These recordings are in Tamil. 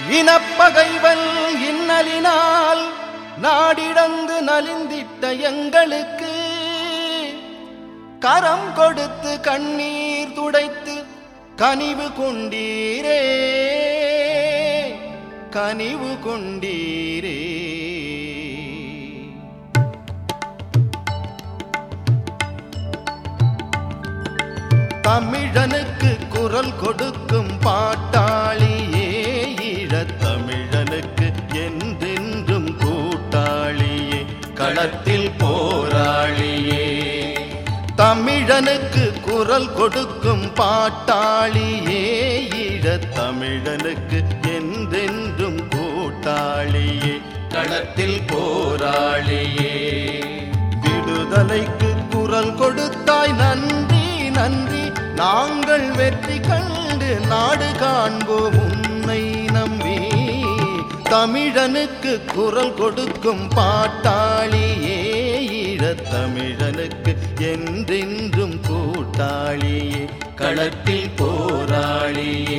இனப்பகைவன் இன்னலினால் நாடிடந்து நலிந்திட்ட எங்களுக்கு கரம் கொடுத்து கண்ணீர் துடைத்து கனிவு கொண்டீரே கனிவு கொண்டீரே தமிழனுக்கு குரல் கொடுக்கும் பாட்டாளியே ஈழத் தமிழனுக்கு என்றென்றும் கூட்டாளியே களத்தில் போராளியே தமிழனுக்கு குரல் கொடுக்கும் பாட்டாளியே ஈழத் தமிழனுக்கு என்றென்றும் கூட்டாளியே களத்தில் போராளியே விடுதலைக்கு குரல் கொடுத்தாய் நன்றி நன்றி நாங்கள் வெற்றி கண்டு நாடு காண்போம் உன்னை நம்பி தமிழனுக்கு குரல் கொடுக்கும் பாட்டாளியே ஈழத் தமிழனுக்கு என்றென்றும் கூட்டாளியே களத்தில் போராளியே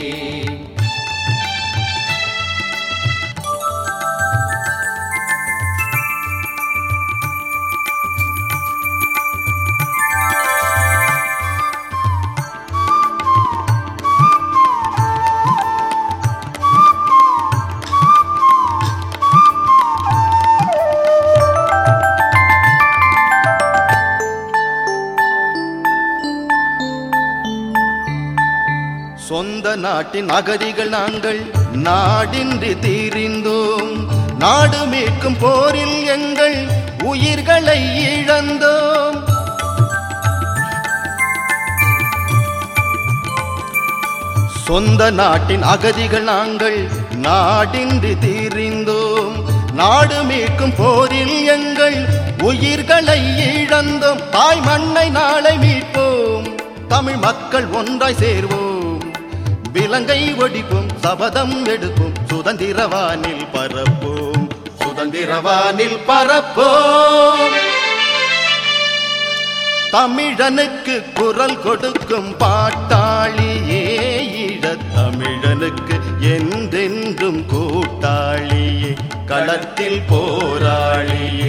சொந்த நாட்டின் அகதிகள் நாங்கள் நாடின்றி தீரிந்தோம் நாடு மீட்கும் போரில் எங்கள் உயிர்களை இழந்தோம் சொந்த நாட்டின் அகதிகள் நாங்கள் நாடின்றி தீரிந்தோம் நாடு மீட்கும் போரில் எங்கள் உயிர்களை இழந்தோம் தாய் மண்ணை நாளை மீட்போம் தமிழ் மக்கள் ஒன்றாய் சேர்வோம் விலங்கை ஒடிப்போம் சபதம் எடுப்போம் சுதந்திரவானில் பரப்போம் சுதந்திரவானில் பரப்போம் தமிழனுக்கு குரல் கொடுக்கும் பாட்டாளியே ஈழத் தமிழனுக்கு என்றென்றும் கூட்டாளியே களத்தில் போராளியே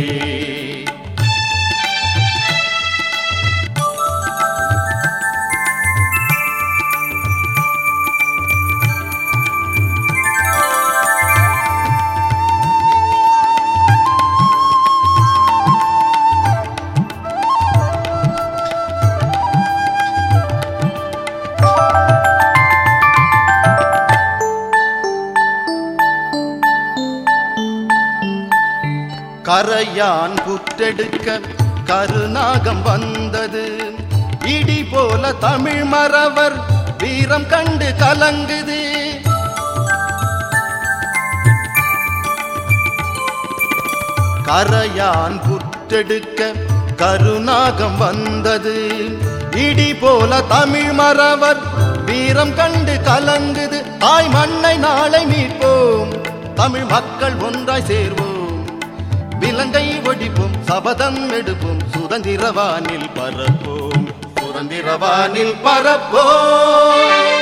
கரையான் புற்றெடுக்க கருநாகம் வந்தது இடி போல தமிழ் மறவர் வீரம் கண்டு கலங்குது கரையான் புற்றெடுக்க கருநாகம் வந்தது இடி போல தமிழ் மறவர் வீரம் கண்டு கலங்குது தாய் மண்ணை நாளை மீட்போம் தமிழ் மக்கள் ஒன்றாய் சேர்வோம் விலங்கை ஒடிப்போம் சபதம் எடுப்போம் சுதந்திரவானில் பரப்போம் சுதந்திரவானில் பரப்போம்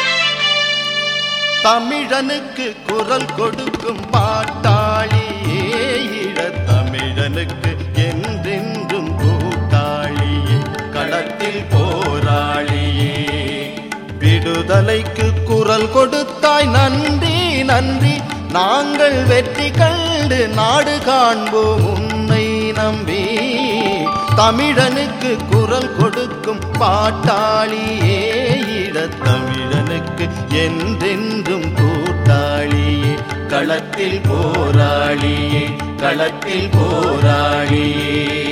தமிழனுக்கு குரல் கொடுக்கும் பாட்டாளியே ஈழத் தமிழனுக்கு என்றென்றும் கூட்டாளியே களத்தில் போராளியே விடுதலைக்கு குரல் கொடுத்தாய் நன்றி நன்றி நாங்கள் வெற்றி கண்டு நாடு காண்போம் உன்னை நம்பி தமிழனுக்கு குரல் கொடுக்கும் பாட்டாளியே ஈழத் தமிழனுக்கு என்றென்றும் கூட்டாளியே களத்தில் போராளியே களத்தில் போராளியே